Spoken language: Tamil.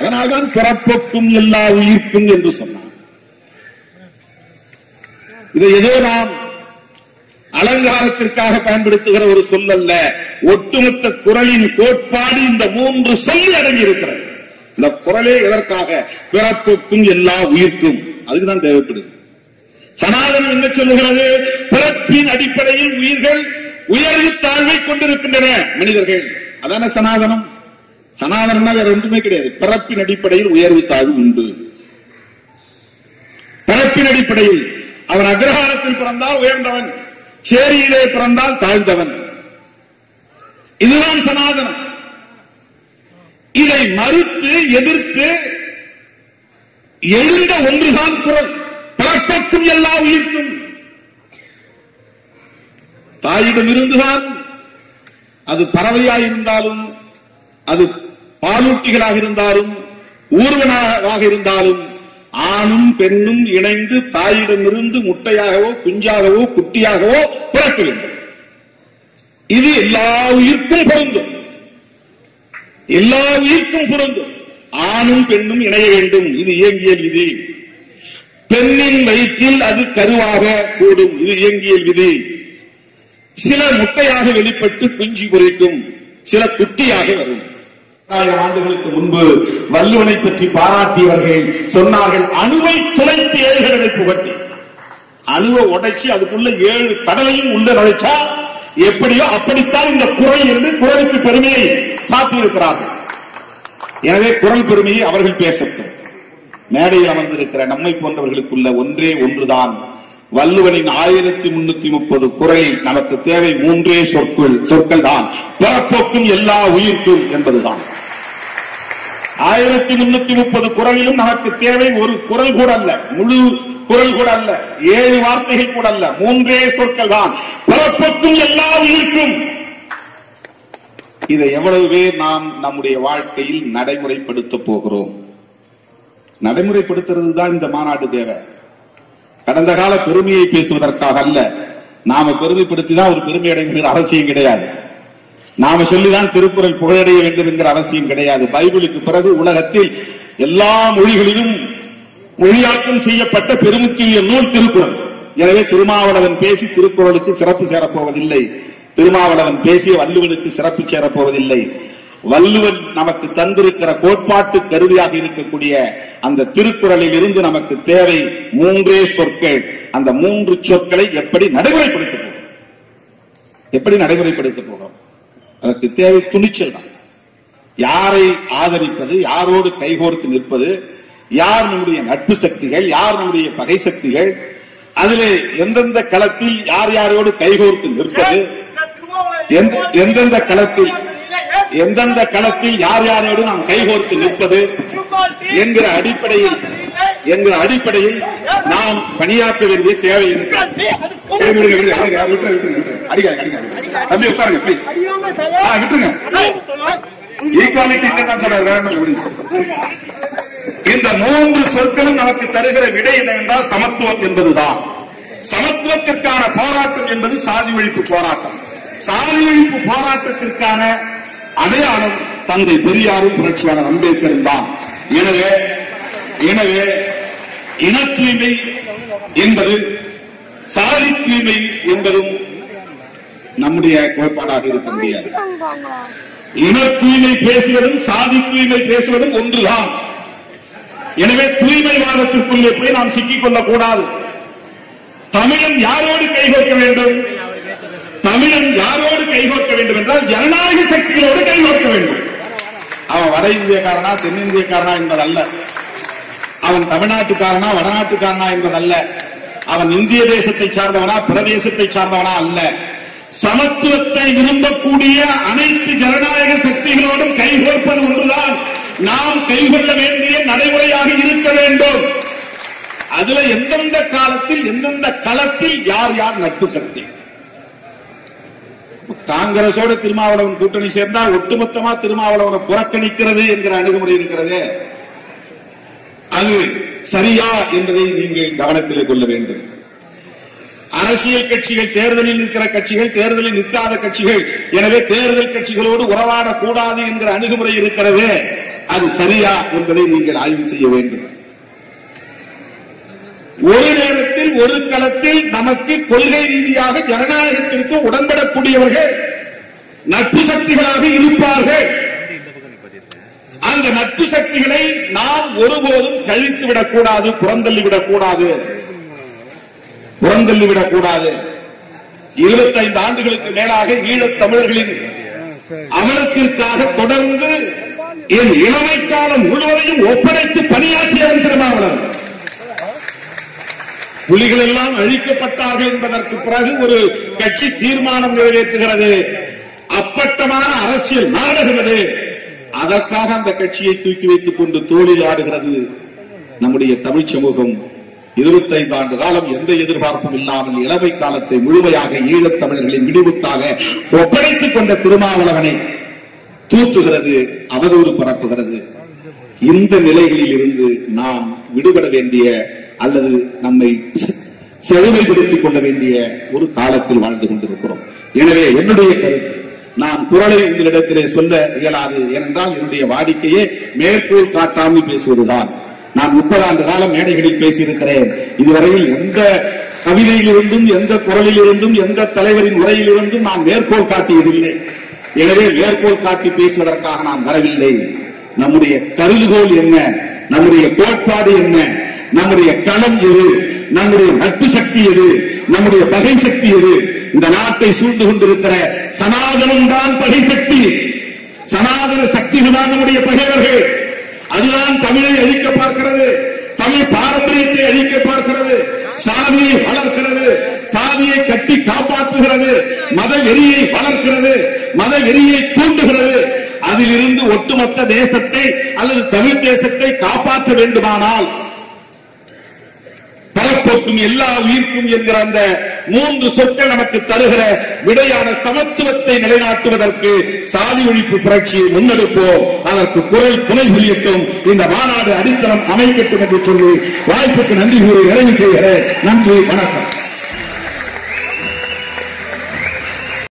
அதனால்தான் பிறப்புக்கும் எல்லா உயிர்க்கும் என்று சொன்னார் இதை ஏதோ நாம் அலங்காரத்திற்காக பயன்படுத்துகிற ஒரு சொல் அல்ல ஒட்டுமொத்த குரலின் கோட்பாடு இந்த மூன்று சொல்லி அடங்கி இருக்கிறது இந்த குரலே எதற்காக பிறப்புக்கும் எல்லா உயிர்க்கும் அதுக்குதான் தேவைப்படுது சனாதனம் என்ன சொல்லுகிறது பிறப்பின் அடிப்படையில் உயிர்கள் உயர்வு தாழ்வை கொண்டிருக்கின்றன மனிதர்கள் அதான சனாதனம் சனாதனம்னா வேற ஒன்றுமே கிடையாது பிறப்பின் அடிப்படையில் உயர்வு தாழ்வு உண்டு பிறப்பின் அடிப்படையில் அவன் அக்ரஹாரத்தில் பிறந்தால் உயர்ந்தவன் சேரியிலே பிறந்தால் தாழ்ந்தவன் இதுதான் சனாதனம் இதை மறுத்து எதிர்த்து எழுந்த ஒன்றுதான் குரல் பிறப்பக்கும் எல்லா உயிர்க்கும் தாயிடம் இருந்துதான் அது பறவையாய் இருந்தாலும் அது பாலூட்டிகளாக இருந்தாலும் ஊர்வனாக இருந்தாலும் ஆணும் பெண்ணும் இணைந்து தாயிடமிருந்து முட்டையாகவோ குஞ்சாகவோ குட்டியாகவோ பிறக்க வேண்டும் இது எல்லா உயிர்க்கும் பொருந்தும் எல்லா உயிர்க்கும் பொருந்தும் ஆணும் பெண்ணும் இணைய வேண்டும் இது இயங்கியல் விதி பெண்ணின் வயிற்றில் அது கருவாக கூடும் இது இயங்கியல் விதி சில முட்டையாக வெளிப்பட்டு குஞ்சு பொறிக்கும் சில குட்டியாக வரும் ஆயிரம் ஆண்டுகளுக்கு முன்பு வள்ளுவனை பற்றி பாராட்டியவர்கள் சொன்னார்கள் அணுவை துளைத்து ஏழுகளை புகட்டி அணுவை உடைச்சு அதுக்குள்ள ஏழு கடலையும் உள்ள நுழைச்சா எப்படியோ அப்படித்தான் இந்த குரல் இருந்து குரலுக்கு பெருமையை சாத்தியிருக்கிறார்கள் எனவே குரல் பெருமையை அவர்கள் பேசட்டும் மேடையில் அமர்ந்திருக்கிற நம்மை போன்றவர்களுக்குள்ள ஒன்றே ஒன்றுதான் வள்ளுவனின் ஆயிரத்தி முன்னூத்தி முப்பது குரலில் நமக்கு தேவை மூன்றே சொற்கள் சொற்கள் தான் பிறப்போக்கும் எல்லா உயிர்க்கும் என்பதுதான் ஆயிரத்தி முன்னூத்தி முப்பது குரலிலும் நமக்கு தேவை ஒரு குரல் கூட அல்ல முழு குரல் கூட அல்ல ஏழு வார்த்தைகள் கூட அல்ல மூன்றே சொற்கள் தான் பிறப்புக்கும் எல்லா உயிர்க்கும் இதை எவ்வளவு பேர் நாம் நம்முடைய வாழ்க்கையில் நடைமுறைப்படுத்த போகிறோம் நடைமுறைப்படுத்துறது தான் இந்த மாநாடு தேவை கடந்த கால பெருமையை பேசுவதற்காக அல்ல நாம பெருமைப்படுத்தி தான் ஒரு பெருமை அடைகிற அவசியம் கிடையாது நாம சொல்லிதான் திருக்குறள் புகழடைய வேண்டும் என்கிற அவசியம் கிடையாது பைபிளுக்கு பிறகு உலகத்தில் எல்லா மொழிகளிலும் மொழியாக்கம் செய்யப்பட்ட பெருமுக்கிய நூல் திருக்குறள் எனவே திருமாவளவன் பேசி திருக்குறளுக்கு சிறப்பு சேரப்போவதில்லை திருமாவளவன் பேசிய வள்ளுவனுக்கு சிறப்பு சேரப்போவதில்லை வள்ளுவன் நமக்கு தந்திருக்கிற கோட்பாட்டு கருவியாக இருக்கக்கூடிய அந்த திருக்குறளில் இருந்து நமக்கு தேவை மூன்றே சொற்கள் அந்த மூன்று சொற்களை எப்படி நடைமுறைப்படுத்த போகிறோம் எப்படி நடைமுறைப்படுத்த போகிறோம் அதற்கு தேவை துணிச்சல் தான் யாரை ஆதரிப்பது யாரோடு கைகோர்த்து நிற்பது யார் நம்முடைய நட்பு சக்திகள் யார் நம்முடைய பகை சக்திகள் அதிலே எந்தெந்த களத்தில் யார் யாரோடு கைகோர்த்து நிற்பது எந்த- எந்தெந்த களத்தில் எந்தெந்த களத்தில் யார் யாரோடு நாம் கைகோர்த்து நிற்பது என்கிற அடிப்படையில் என்கிற அடிப்படையில் நாம் பணியாற்ற வேண்டிய தேவை இருக்கிறது விடுங்க, விடுங்க, விடுங்க, விடுங்க, விட்டுருங்க, விட்டுருங்க, விட்டுருங்க. அடிக்காது, அடிக்காது. தம்பி உட்காருங்க ப்ளீஸ் ஆ விட்டுருங்க ஈக்குவாலிட்டி தான் சொல்றாரு வேற என்ன சொல்றீங்க? இந்த மூன்று சொற்களும் நமக்கு தருகிற விடை என்னவென்றால் சமத்துவம் என்பதுதான் சமத்துவத்திற்கான போராட்டம் என்பது சாதி ஒழிப்பு போராட்டம் சாதி ஒழிப்பு போராட்டத்திற்கான அடையாளம் தந்தை பெரியாரும் புரட்சியாளர் அம்பேத்கரும் தான் எனவே எனவே இன தூய்மை என்பது சாதி தூய்மை என்பதும் நம்முடைய கோட்பாடாக இருக்க முடியாது இன தூய்மை பேசுவதும் சாதி தூய்மை பேசுவதும் ஒன்றுதான் எனவே தூய்மைவாதத்திற்குள்ளே போய் நாம் சிக்கிக் கொள்ளக் கூடாது தமிழன் யாரோடு கைகோர்க்க வேண்டும் தமிழன் யாரோடு கைகோர்க்க வேண்டும் என்றால் ஜனநாயக சக்திகளோடு கைகோர்க்க வேண்டும் அவன் வட இந்தியக்காரனா தென்னிந்தியக்காரனா என்பதல்ல அவன் தமிழ்நாட்டுக்காரனா வடநாட்டுக்காரனா என்பதல்ல அவன் இந்திய தேசத்தை சார்ந்தவனா பிரதேசத்தை சார்ந்தவனா அல்ல சமத்துவத்தை விரும்பக்கூடிய அனைத்து ஜனநாயக சக்திகளோடும் கைகோர்ப்பது ஒன்றுதான் நாம் கைகொள்ள வேண்டிய நடைமுறையாக இருக்க வேண்டும் அதுல எந்தெந்த காலத்தில் எந்தெந்த களத்தில் யார் யார் நட்பு சக்தி காங்கிரஸோட திருமாவளவன் கூட்டணி சேர்ந்தால் ஒட்டுமொத்தமா திருமாவளவனை புறக்கணிக்கிறது என்கிற அணுகுமுறை இருக்கிறதே அது சரியா என்பதை நீங்கள் கவனத்தில் கொள்ள வேண்டும் அரசியல் கட்சிகள் தேர்தலில் நிற்கிற கட்சிகள் தேர்தலில் நிற்காத கட்சிகள் எனவே தேர்தல் கட்சிகளோடு உறவாடக்கூடாது என்கிற அணுகுமுறை இருக்கிறது அது சரியா என்பதை நீங்கள் ஆய்வு செய்ய வேண்டும் ஒரு நேரத்தில் ஒரு களத்தில் நமக்கு கொள்கை ரீதியாக ஜனநாயகத்திற்கு உடன்படக்கூடியவர்கள் நட்பு சக்திகளாக இருப்பார்கள் அந்த நட்பு சக்திகளை நாம் ஒருபோதும் கழித்து விடக்கூடாது புறந்தள்ளி விடக்கூடாது புறந்தள்ளி விடக்கூடாது இருபத்தைந்து ஆண்டுகளுக்கு மேலாக ஈழத் தமிழர்களின் அவலத்திற்காக தொடர்ந்து என் இளமை காலம் முழுவதையும் ஒப்படைத்து பணியாற்றியவன் திருமாவளவன் புலிகள் எல்லாம் அழிக்கப்பட்டார்கள் என்பதற்கு பிறகு ஒரு கட்சி தீர்மானம் நிறைவேற்றுகிறது அப்பட்டமான அரசியல் நாடகம் அது அதற்காக அந்த கட்சியை தூக்கி வைத்துக் கொண்டு தோளில் ஆடுகிறது நம்முடைய தமிழ் சமூகம் இருபத்தைந்து ஆண்டு காலம் எந்த எதிர்பார்ப்பும் இல்லாமல் இளமை காலத்தை முழுமையாக ஈழத் தமிழர்களின் விடுவுக்காக ஒப்படைத்துக் கொண்ட திருமாவளவனை தூற்றுகிறது அவதூறு பரப்புகிறது இந்த நிலைகளில் இருந்து நாம் விடுபட வேண்டிய அல்லது நம்மை செழுமைப்படுத்திக் கொள்ள வேண்டிய ஒரு காலத்தில் வாழ்ந்து கொண்டிருக்கிறோம் எனவே என்னுடைய கருத்து நான் குரலை உங்களிடத்திலே சொல்ல இயலாது ஏனென்றால் என்னுடைய வாடிக்கையே மேற்கோள் காட்டாமல் பேசுவதுதான் நான் முப்பது ஆண்டு காலம் மேடைகளில் பேசியிருக்கிறேன் இதுவரையில் எந்த கவிதையிலிருந்தும் எந்த குரலிலிருந்தும் எந்த தலைவரின் உரையிலிருந்தும் நான் மேற்கோள் காட்டியதில்லை எனவே மேற்கோள் காட்டி பேசுவதற்காக நான் வரவில்லை நம்முடைய கருதுகோள் என்ன நம்முடைய கோட்பாடு என்ன நம்முடைய களம் எது நம்முடைய நட்பு சக்தி எது நம்முடைய பகை சக்தி எது இந்த நாட்டை சூழ்ந்து கொண்டிருக்கிற சனாதனம் தான் பகை சக்தி சனாதன சக்திகள் தான் நம்முடைய பகைவர்கள் அதுதான் தமிழை அழிக்க பார்க்கிறது தமிழ் பாரம்பரியத்தை அழிக்க பார்க்கிறது சாதியை வளர்க்கிறது சாதியை கட்டி காப்பாற்றுகிறது மத வெறியை வளர்க்கிறது மத வெறியை தூண்டுகிறது அதிலிருந்து ஒட்டுமொத்த தேசத்தை அல்லது தமிழ் தேசத்தை காப்பாற்ற வேண்டுமானால் பரப்போக்கும் எல்லா உயிர்க்கும் என்கிற அந்த மூன்று சொற்கள் நமக்கு தருகிற விடையான சமத்துவத்தை நிலைநாட்டுவதற்கு சாதி ஒழிப்பு புரட்சியை முன்னெடுப்போம் அதற்கு குரல் துணை புரியட்டும் இந்த மாநாடு அடித்தளம் அமைக்கட்டும் என்று சொல்லி வாய்ப்புக்கு நன்றி கூறி நிறைவு செய்கிறேன் நன்றி வணக்கம்